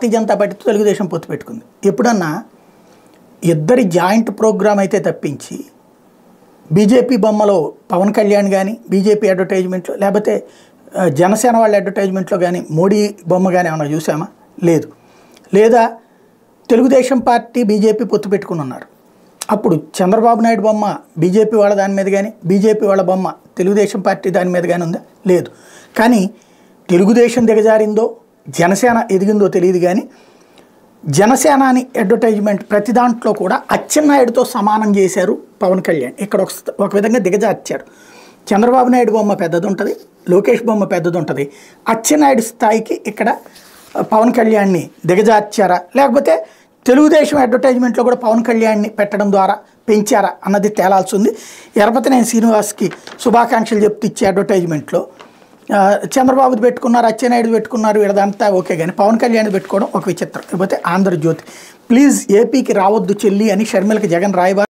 భారతీయ జనతా పార్టీతో తెలుగుదేశం పొత్తు పెట్టుకుంది ఎప్పుడన్నా ఇద్దరి జాయింట్ ప్రోగ్రామ్ అయితే తప్పించి బీజేపీ బొమ్మలో పవన్ కళ్యాణ్ కానీ బీజేపీ అడ్వర్టైజ్మెంట్లో లేకపోతే ఆ, జనసేన వాళ్ళ అడ్వర్టైజ్మెంట్లో కానీ మోడీ బొమ్మ కానీ ఏమైనా చూసామా లేదు లేదా తెలుగుదేశం పార్టీ బీజేపీ పొత్తు పెట్టుకుని ఉన్నారు అప్పుడు చంద్రబాబు నాయుడు బొమ్మ బీజేపీ వాళ్ళ దాని మీద కానీ బీజేపీ వాళ్ళ బొమ్మ తెలుగుదేశం పార్టీ దాని మీద కానీ ఉందా లేదు కానీ తెలుగుదేశం దిగజారిందో జనసేన ఎదిగిందో తెలియదు కానీ జనసేనాని అడ్వర్టైజ్మెంట్ ప్రతి దాంట్లో కూడా అచ్చెన్నాయుడుతో సమానం చేశారు పవన్ కళ్యాణ్ ఇక్కడ ఒక స్థ- ఒక విధంగా దిగజార్చారు చంద్రబాబు నాయుడు బొమ్మ పెద్దది ఉంటుంది లోకేష్ బొమ్మ పెద్దది ఉంటుంది అచ్చెన్నాయుడు స్థాయికి ఇక్కడ ఆ, పవన్ కళ్యాణ్ని దిగజార్చారా లేకపోతే తెలుగుదేశం అడ్వర్టైజ్మెంట్లో కూడా పవన్ కళ్యాణ్ని పెట్టడం ద్వారా పెంచారా అన్నది తేలాల్సి ఉంది ఎరపతినేని శ్రీనివాస్కి శుభాకాంక్షలు చెప్తూ ఇచ్చే అడ్వర్టైజ్మెంట్లో ఆ, చంద్రబాబుది పెట్టుకున్నారు అచ్చెన్నాయుడు పెట్టుకున్నారు వీళ్ళదంతా ఓకే కానీ పవన్ కళ్యాణ్ పెట్టుకోవడం ఒక విచిత్రం లేకపోతే ఆంధ్రజ్యోతి ప్లీజ్ ఏపీకి రావద్దు చెల్లి అని షర్మిలకి జగన్ రాయబారు